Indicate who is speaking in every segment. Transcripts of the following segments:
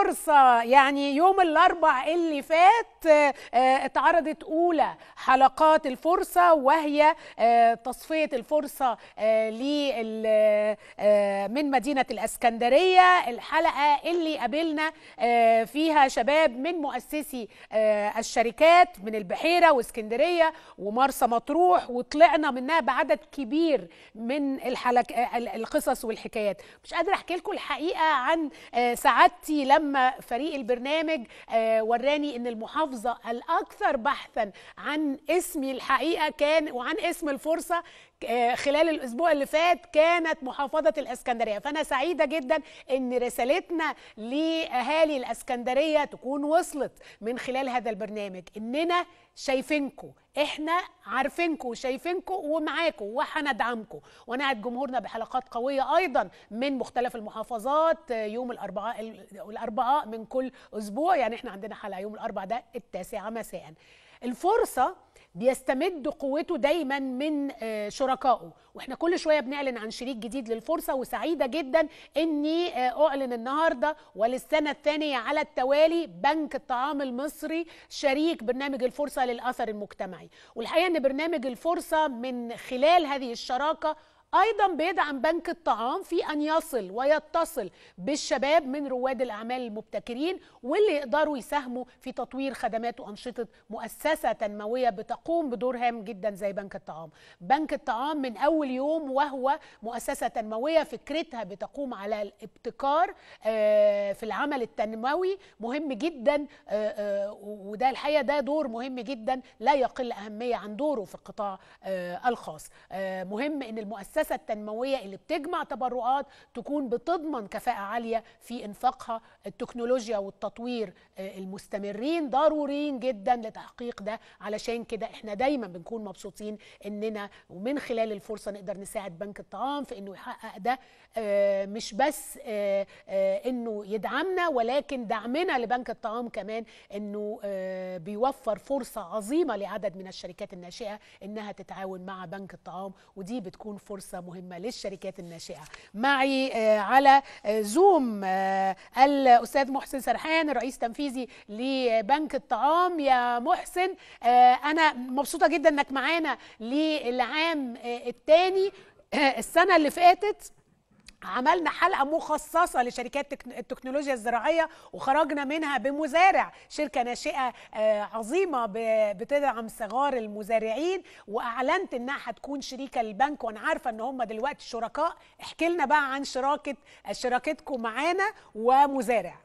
Speaker 1: الفرصة يعني يوم الأربع اللي فات آه، آه، اتعرضت أولى حلقات الفرصة وهي آه، تصفية الفرصة آه، لل- آه، من مدينة الأسكندرية الحلقة اللي قابلنا آه، فيها شباب من مؤسسي آه، الشركات من البحيرة واسكندرية ومرسى مطروح وطلعنا منها بعدد كبير من الحلق... آه، القصص والحكايات مش قادرة أحكي لكم الحقيقة عن آه، سعادتي لما فريق البرنامج آه، وراني ان المحافظه الاكثر بحثا عن اسمي الحقيقه كان وعن اسم الفرصه آه، خلال الاسبوع اللي فات كانت محافظه الاسكندريه فانا سعيده جدا ان رسالتنا لاهالي الاسكندريه تكون وصلت من خلال هذا البرنامج اننا شايفينكم احنا عارفينكم وشايفينكم ومعاكم وهندعمكم ونعد جمهورنا بحلقات قويه ايضا من مختلف المحافظات آه، يوم الاربعاء الاربعاء من كل اسبوع يعني احنا عندنا حلقه يوم الاربعاء ده التاسعه مساء الفرصه بيستمد قوته دايما من آه، شركائه واحنا كل شويه بنعلن عن شريك جديد للفرصه وسعيده جدا اني آه، اعلن النهارده وللسنه الثانيه على التوالي بنك الطعام المصري شريك برنامج الفرصه للاثر المجتمعي والحقيقه ان برنامج الفرصه من خلال هذه الشراكه ايضا بيدعم بنك الطعام في ان يصل ويتصل بالشباب من رواد الاعمال المبتكرين واللي يقدروا يساهموا في تطوير خدمات وانشطه مؤسسه تنمويه بتقوم بدور هام جدا زي بنك الطعام. بنك الطعام من اول يوم وهو مؤسسه تنمويه فكرتها بتقوم على الابتكار آه، في العمل التنموي مهم جدا آه، آه، وده الحقيقه ده دور مهم جدا لا يقل اهميه عن دوره في القطاع آه، الخاص. آه، مهم ان المؤسسه التنمويه اللي بتجمع تبرعات تكون بتضمن كفاءه عاليه في انفاقها التكنولوجيا والتطوير آه، المستمرين ضروريين جدا لتحقيق ده علشان كده احنا دايما بنكون مبسوطين اننا ومن خلال الفرصه نقدر نساعد بنك الطعام في انه يحقق ده آه، مش بس آه، آه، انه يدعمنا ولكن دعمنا لبنك الطعام كمان انه آه، بيوفر فرصه عظيمه لعدد من الشركات الناشئه انها تتعاون مع بنك الطعام ودي بتكون فرصه مهمه للشركات الناشئه معي آه، على آه، زوم آه، الاستاذ محسن سرحان الرئيس التنفيذي لبنك الطعام يا محسن آه، انا مبسوطه جدا انك معانا للعام الثاني السنه اللي فاتت عملنا حلقة مخصصة لشركات تك- التكنولوجيا الزراعية وخرجنا منها بمزارع شركة ناشئة آه، عظيمة ب- بتدعم صغار المزارعين وأعلنت إنها هتكون شريكة للبنك وأنا عارفة إن هم دلوقتي شركاء احكي لنا بقى عن شراكة شراكتكم معانا ومزارع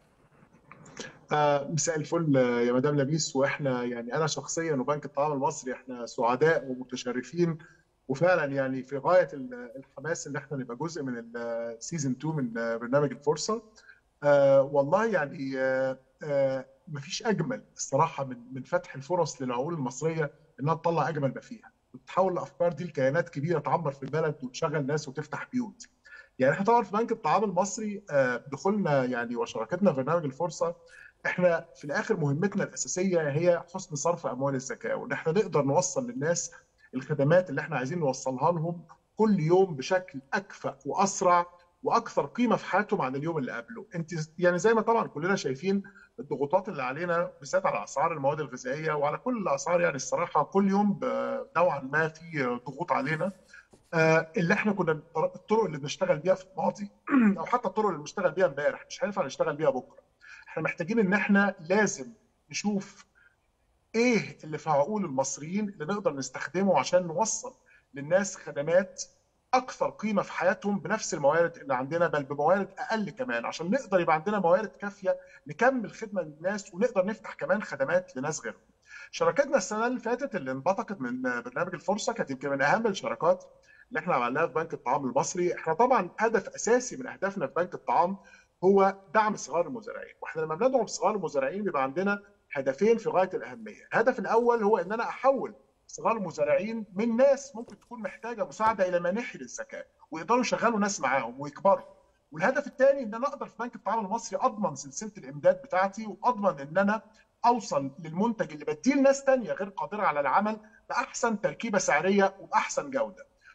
Speaker 2: آه، مساء الفل آه، يا مدام لبيس واحنا يعني انا شخصيا وبنك الطعام المصري احنا سعداء ومتشرفين وفعلا يعني في غايه ال- الحماس ان احنا نبقى جزء من السيزون 2 من آه، برنامج الفرصه آه، والله يعني آه، آه، مفيش اجمل الصراحه من من فتح الفرص للعقول المصريه انها تطلع اجمل ما فيها وتحول الافكار دي لكيانات كبيره تعمر في البلد وتشغل ناس وتفتح بيوت يعني احنا طبعا في بنك الطعام المصري آه، دخولنا يعني وشراكتنا في برنامج الفرصه احنا في الاخر مهمتنا الاساسيه هي حسن صرف اموال الزكاه وان احنا نقدر نوصل للناس الخدمات اللي احنا عايزين نوصلها لهم كل يوم بشكل اكفأ واسرع واكثر قيمه في حياتهم عن اليوم اللي قبله انت يعني زي ما طبعا كلنا شايفين الضغوطات اللي علينا بالذات على اسعار المواد الغذائيه وعلى كل الاسعار يعني الصراحه كل يوم ب- نوعا ما في ضغوط علينا آه، اللي احنا كنا الطرق اللي بنشتغل بيها في الماضي او حتى الطرق اللي بنشتغل بيها امبارح مش هينفع نشتغل بيها بكره احنا محتاجين ان احنا لازم نشوف ايه اللي في عقول المصريين اللي نقدر نستخدمه عشان نوصل للناس خدمات اكثر قيمه في حياتهم بنفس الموارد اللي عندنا بل بموارد اقل كمان عشان نقدر يبقى عندنا موارد كافيه نكمل خدمه للناس ونقدر نفتح كمان خدمات لناس غيرهم. شراكتنا السنه اللي فاتت اللي انبثقت من برنامج الفرصه كانت يمكن من اهم الشراكات اللي احنا عملناها في بنك الطعام المصري، احنا طبعا هدف اساسي من اهدافنا في بنك الطعام هو دعم صغار المزارعين، واحنا لما بندعم صغار المزارعين بيبقى عندنا هدفين في غايه الاهميه، الهدف الاول هو ان انا احول صغار المزارعين من ناس ممكن تكون محتاجه مساعده الى مناحي للزكاه ويقدروا يشغلوا ناس معاهم ويكبروا. والهدف الثاني ان انا اقدر في بنك الطعام المصري اضمن سلسله الامداد بتاعتي واضمن ان انا اوصل للمنتج اللي بديه لناس تانية غير قادره على العمل باحسن تركيبه سعريه وباحسن جوده.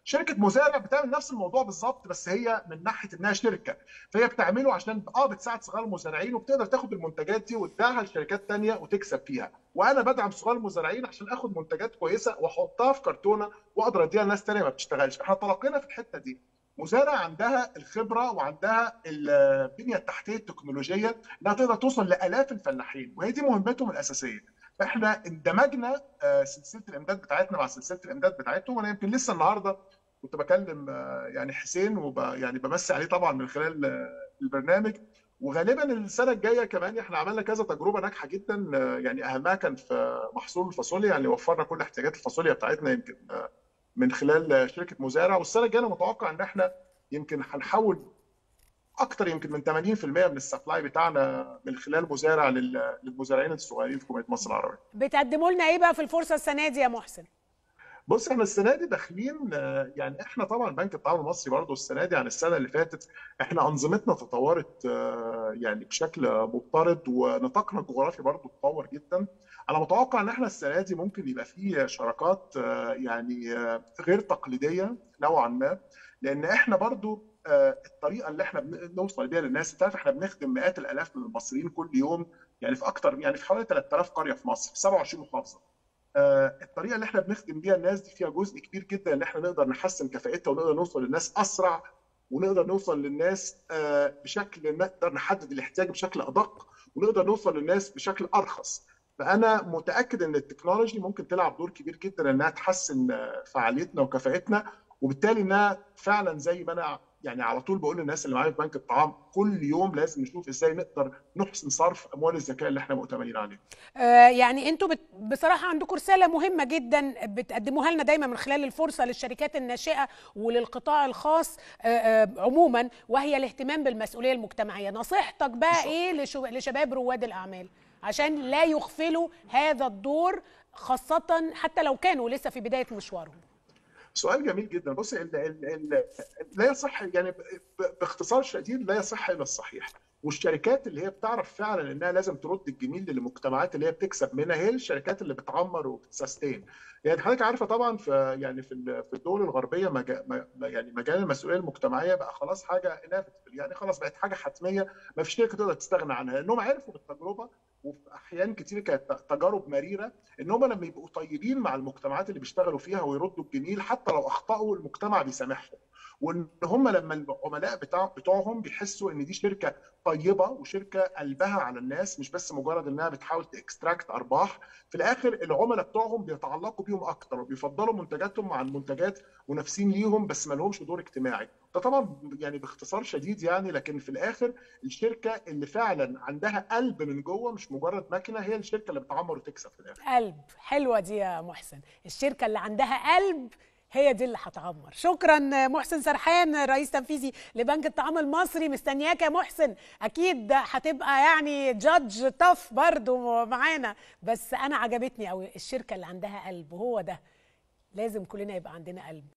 Speaker 2: شركه مزارع بتعمل نفس الموضوع بالظبط بس هي من ناحيه انها شركه فهي بتعمله عشان اه بتساعد صغار المزارعين وبتقدر تاخد المنتجات دي وتبيعها لشركات ثانيه وتكسب فيها وانا بدعم صغار المزارعين عشان اخد منتجات كويسه واحطها في كرتونه واقدر اديها لناس ثانيه ما بتشتغلش احنا تلقينا في الحته دي مزارع عندها الخبره وعندها البنيه التحتيه التكنولوجيه انها تقدر توصل لالاف الفلاحين وهي دي مهمتهم الاساسيه فاحنا اندمجنا سلسله الامداد بتاعتنا مع سلسله الامداد بتاعتهم وانا يمكن لسه النهارده كنت بكلم يعني حسين وب يعني بمسي عليه طبعا من خلال البرنامج وغالبا السنه الجايه كمان احنا عملنا كذا تجربه ناجحه جدا يعني اهمها كان في محصول الفاصوليا يعني وفرنا كل احتياجات الفاصوليا بتاعتنا يمكن من خلال شركه مزارع والسنه الجايه انا متوقع ان احنا يمكن هنحول اكتر يمكن من 80% من السبلاي بتاعنا من خلال مزارع للمزارعين الصغيرين في جمهوريه مصر العربيه.
Speaker 1: بتقدموا لنا ايه بقى في الفرصه السنه دي يا محسن؟
Speaker 2: بص احنا السنه دي داخلين يعني احنا طبعا بنك التعاون المصري برضه السنه دي عن السنه اللي فاتت احنا انظمتنا تطورت يعني بشكل مضطرد ونطاقنا الجغرافي برضه اتطور جدا. انا متوقع ان احنا السنه دي ممكن يبقى في شراكات يعني غير تقليديه نوعا ما لان احنا برضه الطريقه اللي احنا بنوصل بيها للناس انت عارف احنا بنخدم مئات الالاف من المصريين كل يوم يعني في اكتر يعني في حوالي 3000 قريه في مصر في 27 محافظه الطريقه اللي احنا بنخدم بيها الناس دي فيها جزء كبير جدا ان احنا نقدر نحسن كفاءتها ونقدر نوصل للناس اسرع ونقدر نوصل للناس بشكل نقدر نحدد الاحتياج بشكل ادق ونقدر نوصل للناس بشكل ارخص فانا متاكد ان التكنولوجي ممكن تلعب دور كبير جدا انها تحسن فعاليتنا وكفاءتنا وبالتالي انها فعلا زي ما انا يعني على طول بقول للناس اللي معايا في بنك الطعام كل يوم لازم نشوف ازاي نقدر نحسن صرف اموال الذكاء اللي احنا مؤتمنين عليه.
Speaker 1: آه يعني انتوا بت... بصراحه عندكم رساله مهمه جدا بتقدموها لنا دايما من خلال الفرصه للشركات الناشئه وللقطاع الخاص آه آه عموما وهي الاهتمام بالمسؤوليه المجتمعيه، نصيحتك بقى ايه لشو... لشباب رواد الاعمال عشان لا يغفلوا هذا الدور خاصه حتى لو كانوا لسه في بدايه مشوارهم؟
Speaker 2: سؤال جميل جدا بص ال ال ال لا يصح يعني باختصار شديد لا يصح الا الصحيح والشركات اللي هي بتعرف فعلا انها لازم ترد الجميل للمجتمعات اللي هي بتكسب منها هي الشركات اللي بتعمر وبتسستين يعني حضرتك عارفه طبعا في يعني في في الدول الغربيه مجا يعني مجال المسؤوليه المجتمعيه بقى خلاص حاجه انافيتبل يعني خلاص بقت حاجه حتميه ما فيش شركه تقدر تستغنى عنها لانهم عرفوا بالتجربه وفي احيان كتير كانت تجارب مريره ان هم لما يبقوا طيبين مع المجتمعات اللي بيشتغلوا فيها ويردوا الجميل حتى لو اخطاوا المجتمع بيسامحهم وان هم لما العملاء بتاع بتوعهم بيحسوا ان دي شركه طيبه وشركه قلبها على الناس مش بس مجرد انها بتحاول تاكستراكت ارباح في الاخر العملاء بتوعهم بيتعلقوا بيهم اكتر وبيفضلوا منتجاتهم عن منتجات منافسين ليهم بس ما لهمش دور اجتماعي ده طبعا يعني باختصار شديد يعني لكن في الاخر الشركه اللي فعلا عندها قلب من جوه مش مجرد ماكينه هي الشركه اللي بتعمر وتكسب في الاخر
Speaker 1: قلب حلوه دي يا محسن الشركه اللي عندها قلب هي دي اللي هتعمر شكرا محسن سرحان رئيس تنفيذي لبنك الطعام المصري مستنياك يا محسن اكيد هتبقى يعني جادج طف برضو معانا بس انا عجبتني قوي الشركه اللي عندها قلب هو ده لازم كلنا يبقى عندنا قلب